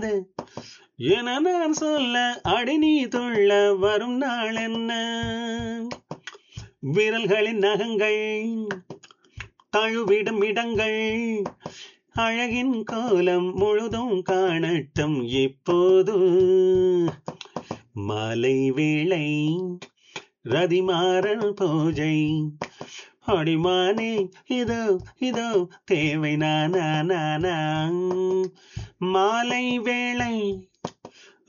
என நான் சொல்ல அடி நீ துள்ள வரும் நாள் என்ன விரல்களின் நகங்கள் தழுவிடும் இடங்கள் அழகின் கோலம் முழுதும் காணட்டும் இப்போது மாலை வேளை ரதிமாறன் பூஜை அடிமானே இதோ இதோ தேவை நானா நானா மாலை வேளை